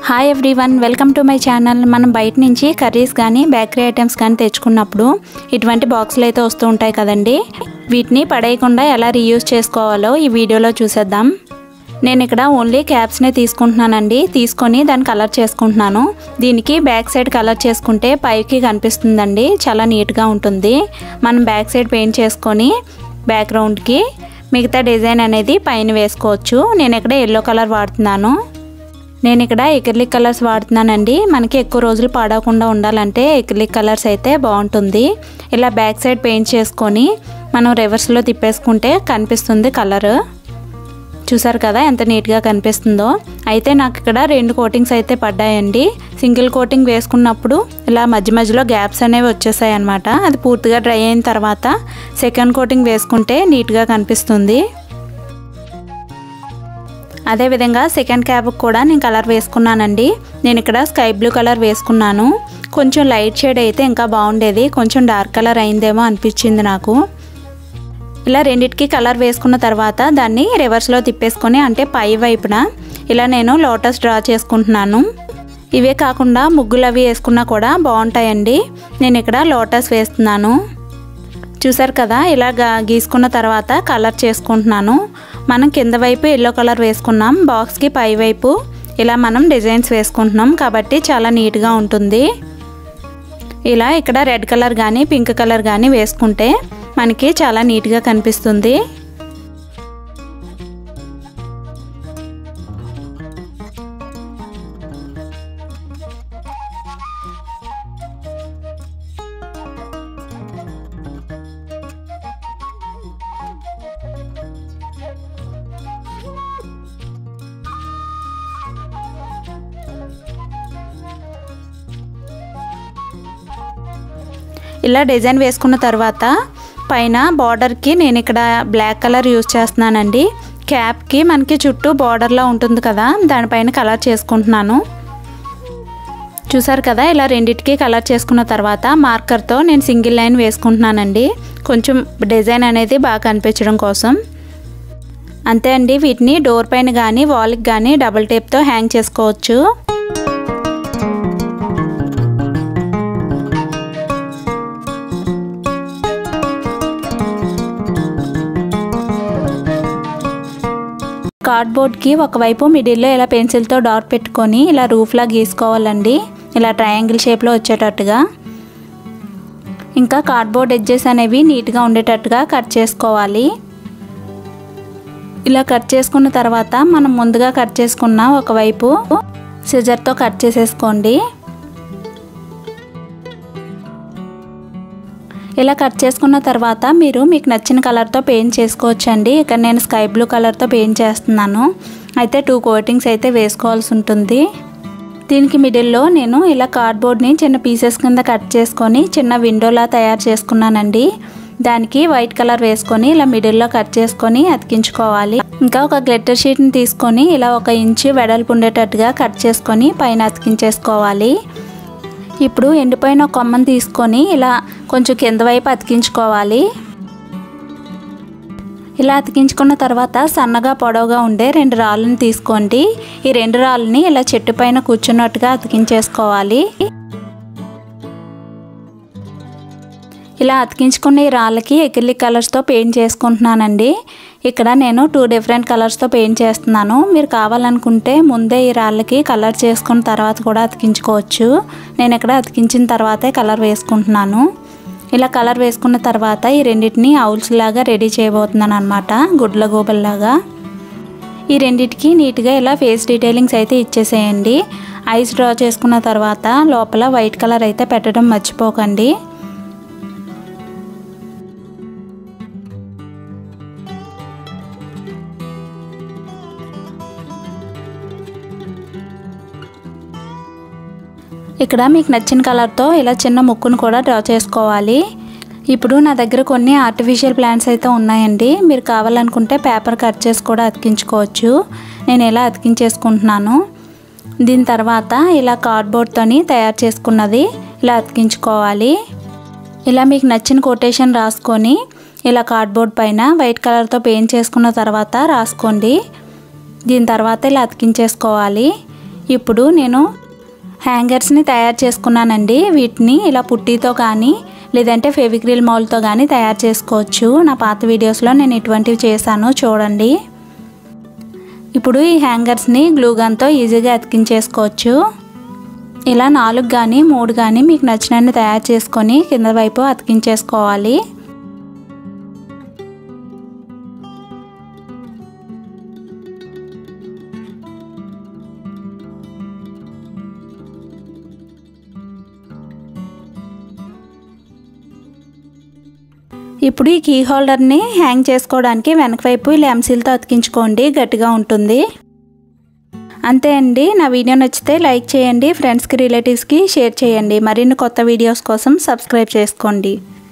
hi everyone welcome to my channel మనం బయట నుంచి కర్రీస్ కానీ బేకరీ ఐటమ్స్ కానీ తెచ్చుకున్నప్పుడు ఇటువంటి బాక్సులు అయితే వస్తూ ఉంటాయి కదండి వీటిని పడేయకుండా ఎలా రీయూజ్ చేసుకోవాలో ఈ వీడియోలో చూసేద్దాం నేను ఇక్కడ ఓన్లీ క్యాప్స్నే తీసుకుంటున్నానండి తీసుకొని దాన్ని కలర్ చేసుకుంటున్నాను దీనికి బ్యాక్ సైడ్ కలర్ చేసుకుంటే పైకి కనిపిస్తుందండి చాలా నీట్గా ఉంటుంది మనం బ్యాక్ సైడ్ పెయింట్ చేసుకొని బ్యాక్గ్రౌండ్కి మిగతా డిజైన్ అనేది పైన వేసుకోవచ్చు నేను ఇక్కడ ఎల్లో కలర్ వాడుతున్నాను నేను ఇక్కడ ఎక్రిలిక్ కలర్స్ వాడుతున్నానండి మనకి ఎక్కువ రోజులు పాడవకుండా ఉండాలంటే ఎక్రిలిక్ కలర్స్ అయితే బాగుంటుంది ఇలా బ్యాక్ సైడ్ పెయింట్ చేసుకొని మనం రివర్స్లో తిప్పేసుకుంటే కనిపిస్తుంది కలర్ చూసారు కదా ఎంత నీట్గా కనిపిస్తుందో అయితే నాకు ఇక్కడ రెండు కోటింగ్స్ అయితే పడ్డాయండి సింగిల్ కోటింగ్ వేసుకున్నప్పుడు ఇలా మధ్య మధ్యలో గ్యాప్స్ అనేవి వచ్చేసాయి అనమాట అది పూర్తిగా డ్రై అయిన తర్వాత సెకండ్ కోటింగ్ వేసుకుంటే నీట్గా కనిపిస్తుంది అదేవిధంగా సెకండ్ క్యాబ్కి కూడా నేను కలర్ వేసుకున్నానండి నేను ఇక్కడ స్కై బ్లూ కలర్ వేసుకున్నాను కొంచెం లైట్ షేడ్ అయితే ఇంకా బాగుండేది కొంచెం డార్క్ కలర్ అయిందేమో అనిపించింది నాకు ఇలా రెండిటికి కలర్ వేసుకున్న తర్వాత దాన్ని రివర్స్లో తిప్పేసుకొని అంటే పై వైపున ఇలా నేను లోటస్ డ్రా చేసుకుంటున్నాను ఇవే కాకుండా ముగ్గులు అవి వేసుకున్నా కూడా బాగుంటాయండి నేను ఇక్కడ లోటస్ వేస్తున్నాను చూసారు కదా ఇలా గీసుకున్న తర్వాత కలర్ చేసుకుంటున్నాను మనం కింద వైపు ఎల్లో కలర్ వేసుకున్నాం బాక్స్కి పై వైపు ఇలా మనం డిజైన్స్ వేసుకుంటున్నాం కాబట్టి చాలా నీట్గా ఉంటుంది ఇలా ఇక్కడ రెడ్ కలర్ కానీ పింక్ కలర్ కానీ వేసుకుంటే మనకి చాలా నీట్గా కనిపిస్తుంది ఇలా డిజైన్ వేసుకున్న తర్వాత పైన బార్డర్కి నేను ఇక్కడ బ్లాక్ కలర్ యూజ్ చేస్తున్నానండి క్యాప్కి మనకి చుట్టూ బార్డర్లో ఉంటుంది కదా దానిపైన కలర్ చేసుకుంటున్నాను చూసారు కదా ఇలా రెండిటికి కలర్ చేసుకున్న తర్వాత మార్కర్తో నేను సింగిల్ లైన్ వేసుకుంటున్నానండి కొంచెం డిజైన్ అనేది బాగా కనిపించడం కోసం అంతే అండి వీటిని డోర్ పైన కానీ వాల్కి కానీ డబుల్ టేప్తో హ్యాంగ్ చేసుకోవచ్చు కార్డ్బోర్డ్కి ఒకవైపు మిడిల్లో ఇలా పెన్సిల్తో డాట్ పెట్టుకొని ఇలా రూఫ్లా గీసుకోవాలండి ఇలా ట్రయాంగిల్ షేప్లో వచ్చేటట్టుగా ఇంకా కార్డ్బోర్డ్ ఎడ్జెస్ అనేవి నీట్గా ఉండేటట్టుగా కట్ చేసుకోవాలి ఇలా కట్ చేసుకున్న తర్వాత మనం ముందుగా కట్ చేసుకున్న ఒకవైపు సిజర్తో కట్ చేసేసుకోండి ఇలా కట్ చేసుకున్న తర్వాత మీరు మీకు నచ్చిన కలర్తో పెయింట్ చేసుకోవచ్చండి ఇక్కడ నేను స్కై బ్లూ కలర్తో పెయింట్ చేస్తున్నాను అయితే టూ కోటింగ్స్ అయితే వేసుకోవాల్సి ఉంటుంది దీనికి మిడిల్లో నేను ఇలా కార్డ్బోర్డ్ని చిన్న పీసెస్ కింద కట్ చేసుకొని చిన్న విండోలా తయారు చేసుకున్నానండి దానికి వైట్ కలర్ వేసుకొని ఇలా మిడిల్లో కట్ చేసుకొని అతికించుకోవాలి ఇంకా ఒక గ్లిట్టర్ షీట్ని తీసుకొని ఇలా ఒక ఇంచు వెడల్పు ఉండేటట్టుగా కట్ చేసుకొని పైన అతికించేసుకోవాలి ఇప్పుడు ఎండిపోయిన కొమ్మని తీసుకొని ఇలా కొంచెం కింద వైపు అతికించుకోవాలి ఇలా అతికించుకున్న తర్వాత సన్నగా పొడవుగా ఉండే రెండు రాళ్ళని తీసుకోండి ఈ రెండు రాళ్ళని ఇలా చెట్టు పైన కూర్చున్నట్టుగా అతికించేసుకోవాలి ఇలా అతికించుకున్న ఈ రాళ్ళకి ఎకిలిక్ కలర్స్తో పెయింట్ చేసుకుంటున్నానండి ఇక్కడ నేను టూ డిఫరెంట్ కలర్స్తో పెయింట్ చేస్తున్నాను మీరు కావాలనుకుంటే ముందే ఈ రాళ్ళకి కలర్ చేసుకున్న తర్వాత కూడా అతికించుకోవచ్చు నేను ఇక్కడ అతికించిన తర్వాతే కలర్ వేసుకుంటున్నాను ఇలా కలర్ వేసుకున్న తర్వాత ఈ రెండింటిని అవుల్స్ లాగా రెడీ చేయబోతున్నాను అనమాట గుడ్ల గోబల్లాగా ఈ రెండింటికి నీట్గా ఇలా ఫేస్ డీటెయిలింగ్స్ అయితే ఇచ్చేసేయండి ఐస్ డ్రా చేసుకున్న తర్వాత లోపల వైట్ కలర్ అయితే పెట్టడం మర్చిపోకండి ఇక్కడ మీకు నచ్చిన కలర్తో ఇలా చిన్న ముక్కును కూడా డ్రా చేసుకోవాలి ఇప్పుడు నా దగ్గర కొన్ని ఆర్టిఫిషియల్ ప్లాంట్స్ అయితే ఉన్నాయండి మీరు కావాలనుకుంటే పేపర్ కట్ చేసి కూడా అతికించుకోవచ్చు నేను ఇలా అతికించేసుకుంటున్నాను దీని తర్వాత ఇలా కార్డ్బోర్డ్తోని తయారు చేసుకున్నది ఇలా అతికించుకోవాలి ఇలా మీకు నచ్చిన కొటేషన్ రాసుకొని ఇలా కార్డ్బోర్డ్ పైన వైట్ కలర్తో పెయింట్ చేసుకున్న తర్వాత రాసుకోండి దీని తర్వాత ఇలా అతికించేసుకోవాలి ఇప్పుడు నేను హ్యాంగర్స్ని తయారు చేసుకున్నానండి వీటిని ఇలా పుట్టీతో కానీ లేదంటే ఫెవిక్రిల్ మౌల్తో కానీ తయారు చేసుకోవచ్చు నా పాత వీడియోస్లో నేను ఇటువంటివి చేశాను చూడండి ఇప్పుడు ఈ హ్యాంగర్స్ని గ్లూగన్తో ఈజీగా అతికించేసుకోవచ్చు ఇలా నాలుగు కానీ మూడు కానీ మీకు నచ్చినన్ని తయారు చేసుకొని కింద వైపు అతికించేసుకోవాలి ఇప్పుడు ఈ కీ హోల్డర్ని హ్యాంగ్ చేసుకోవడానికి వెనక వైపు ఇలా ఎంసీల్తో అతికించుకోండి గట్టిగా ఉంటుంది అంతే అండి నా వీడియో నచ్చితే లైక్ చేయండి ఫ్రెండ్స్కి రిలేటివ్స్కి షేర్ చేయండి మరిన్ని కొత్త వీడియోస్ కోసం సబ్స్క్రైబ్ చేసుకోండి